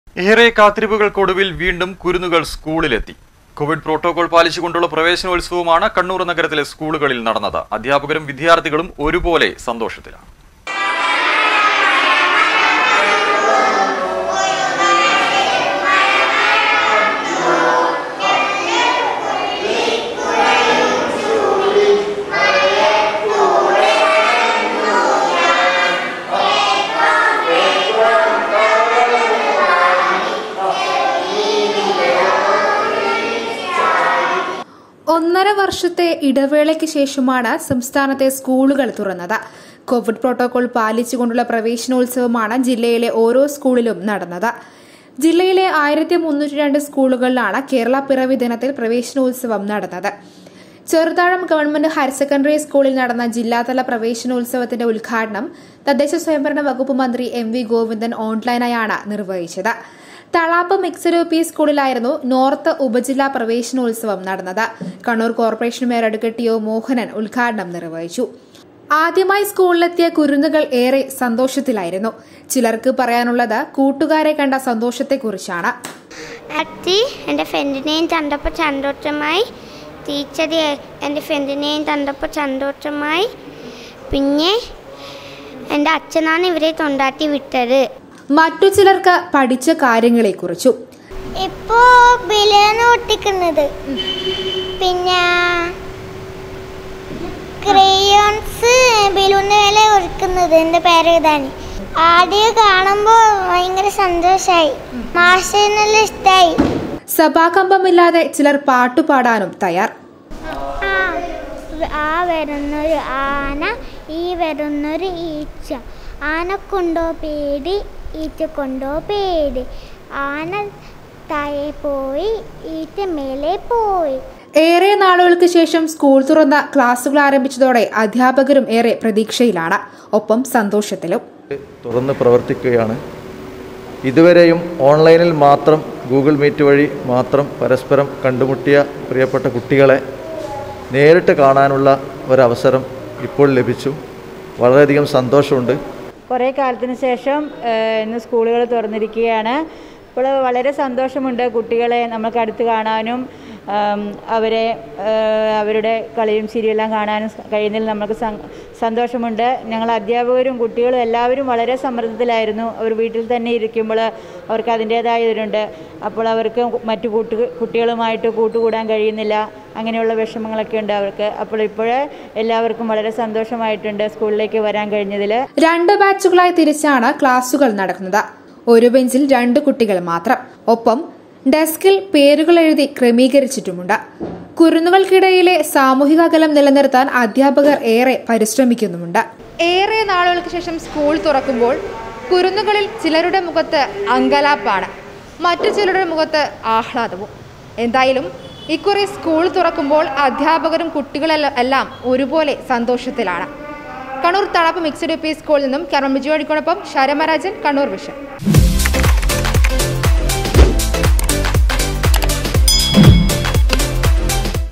ഏറെ കാത്തിരിപ്പുകൾക്കൊടുവിൽ വീണ്ടും കുരുന്നുകൾ സ്കൂളിലെത്തി കോവിഡ് പ്രോട്ടോകോൾ പാലിച്ചുകൊണ്ടുള്ള പ്രവേശനോത്സവമാണ് കണ്ണൂർ നഗരത്തിലെ സ്കൂളുകളിൽ നടന്നത് അധ്യാപകരും വിദ്യാർത്ഥികളും ഒരുപോലെ സന്തോഷത്തിലാണ് ഒന്നര വർഷത്തെ ഇടവേളയ്ക്ക് ശേഷമാണ് സംസ്ഥാനത്തെ സ്കൂളുകൾ തുറന്നത് കോവിഡ് പ്രോട്ടോകോൾ പാലിച്ചുകൊണ്ടുള്ള പ്രവേശനോത്സവമാണ് ജില്ലയിലെ ഓരോ സ്കൂളിലും നടന്നത് ജില്ലയിലെ ആയിരത്തി മുന്നൂറ്റി രണ്ട് സ്കൂളുകളിലാണ് കേരള പിറവി ദിനത്തിൽ പ്രവേശനോത്സവം നടന്നത് ചെറുതാഴം ഗവൺമെന്റ് ഹയർ സെക്കൻഡറി സ്കൂളിൽ നടന്ന ജില്ലാതല പ്രവേശനോത്സവത്തിന്റെ ഉദ്ഘാടനം തദ്ദേശ സ്വയംഭരണ വകുപ്പ് മന്ത്രി എം വി ഗോവിന്ദൻ ഓൺലൈനായാണ് നിർവഹിച്ചത് തളാപ്പ് മിക്സഡ് യു പി സ്കൂളിലായിരുന്നു നോർത്ത് ഉപജില്ലാ പ്രവേശനോത്സവം നടന്നത് Kannur corporation mayor advocate O Mohanan ഉദ്ഘാടനം നിർവഹിച്ചു ആദ്യമായി സ്കൂളിലെത്തിയ കുരുന്നുകൾ ഏറെ സന്തോഷത്തിലായിരുന്നു ചിലർക്ക് പറയാനുള്ളത് കൂട്ടുകാരെ കണ്ട സന്തോഷത്തെക്കുറിച്ചാണ് അത്തി എൻ്റെ ഫ്രണ്ടിനെയും കണ്ടപ്പോൾ സന്തോഷമായി ടീച്ചർ എൻ്റെ ഫ്രണ്ടിനെയും കണ്ടപ്പോൾ സന്തോഷമായി പിന്നെ എൻ്റെ അച്ഛനാണ് ഇവരെ തൊണ്ടാട്ടി വിട്ടത് മറ്റു ചിലർക്ക് പഠിച്ച കാര്യങ്ങളെക്കുറിച്ചും ഇപ്പോ ബിലേന് ഒട്ടിക്കുന്നത് പിന്നെ ക്രയോൺസ് ബലൂണിന് മേലെ ഒരുക്കുന്നത് എൻ്റെ പേര് ഇതാണ് ആദ്യം കാണുമ്പോൾ ഭയങ്കര സന്തോഷമായി മാഷിനെല്ലാം ഇഷ്ടമായി സഭാകമ്പമില്ലാതെ ചിലർ പാട്ടുപാടാനും തയ്യാർ ആ ആ വരുന്നൊരു ആന ഈ വരുന്നൊരു ഈച്ച ആനക്കൊണ്ടോ പേടി ഈച്ച കൊണ്ടോ പേടി ആന താഴെ പോയി ഈച്ച മേലെ പോയി ഏറെ നാളുകൾക്ക് ശേഷം സ്കൂൾ തുറന്ന ക്ലാസുകൾ ആരംഭിച്ചതോടെ അധ്യാപകരും ഏറെ പ്രതീക്ഷയിലാണ് ഒപ്പം സന്തോഷത്തിലും തുറന്ന് പ്രവർത്തിക്കുകയാണ് ഇതുവരെയും ഓൺലൈനിൽ മാത്രം ഗൂഗിൾ മീറ്റ് വഴി മാത്രം പരസ്പരം കണ്ടുമുട്ടിയ പ്രിയപ്പെട്ട കുട്ടികളെ നേരിട്ട് കാണാനുള്ള ഒരവസരം ഇപ്പോൾ ലഭിച്ചു വളരെയധികം സന്തോഷമുണ്ട് കുറേ കാലത്തിന് ശേഷം ഏഹ്, ഇന്ന് സ്കൂളുകൾ തുറന്നിരിക്കുകയാണ് ഇപ്പോൾ വളരെ സന്തോഷമുണ്ട് കുട്ടികളെ നമുക്ക് അടുത്ത് കാണാനും ആം, അവരെ ഏഹ്, അവരുടെ കളിയും ചിരിയെല്ലാം കാണാനും സ- കഴിയുന്നതിൽ നമുക്ക് സം- സന്തോഷമുണ്ട് ഞങ്ങൾ അധ്യാപകരും കുട്ടികളും എല്ലാവരും വളരെ സമ്മർദ്ദത്തിലായിരുന്നു അവർ വീട്ടിൽ തന്നെ ഇരിക്കുമ്പോൾ അവർക്ക് അതിൻ്റേതായ ഇതുണ്ട് അപ്പോൾ അവർക്ക് മറ്റു കൂട്ടു കുട്ടികളുമായിട്ട് കൂട്ടുകൂടാൻ കഴിയുന്നില്ല അങ്ങനെയുള്ള വിഷമങ്ങളൊക്കെ ഉണ്ട് അവർക്ക് അപ്പോൾ ഇപ്പോഴേ എല്ലാവർക്കും വളരെ സന്തോഷമായിട്ടുണ്ട് സ്കൂളിലേക്ക് വരാൻ കഴിഞ്ഞതിൽ രണ്ട് ബാച്ചുകളായി തിരിച്ചാണ് ക്ലാസുകൾ നടക്കുന്നത് ഒരു ബെഞ്ചിൽ രണ്ട് കുട്ടികൾ മാത്രം ഒപ്പം ഡെസ്കിൽ പേരുകൾ എഴുതി ക്രമീകരിച്ചിട്ടുമുണ്ട് കുരുന്നുകൾക്കിടയിലെ സാമൂഹിക അകലം നിലനിർത്താൻ അധ്യാപകർ ഏറെ പരിശ്രമിക്കുന്നുമുണ്ട് ഏറെ നാളുകൾക്ക് ശേഷം സ്കൂൾ തുറക്കുമ്പോൾ കുരുന്നുകളിൽ ചിലരുടെ മുഖത്ത് അങ്കലാപ്പാണ് മറ്റു ചിലരുടെ മുഖത്ത് ആഹ്ലാദവും എന്തായാലും ഇക്കുറി സ്കൂൾ തുറക്കുമ്പോൾ അധ്യാപകരും കുട്ടികളെല്ലാം എല്ലാം ഒരുപോലെ സന്തോഷത്തിലാണ് Kannur Thalap mixed U P സ്കൂളിൽ നിന്നും കർമ്മ ബിജുവാടിക്കൊപ്പം ശരമരാജൻ കണ്ണൂർ വിഷൻ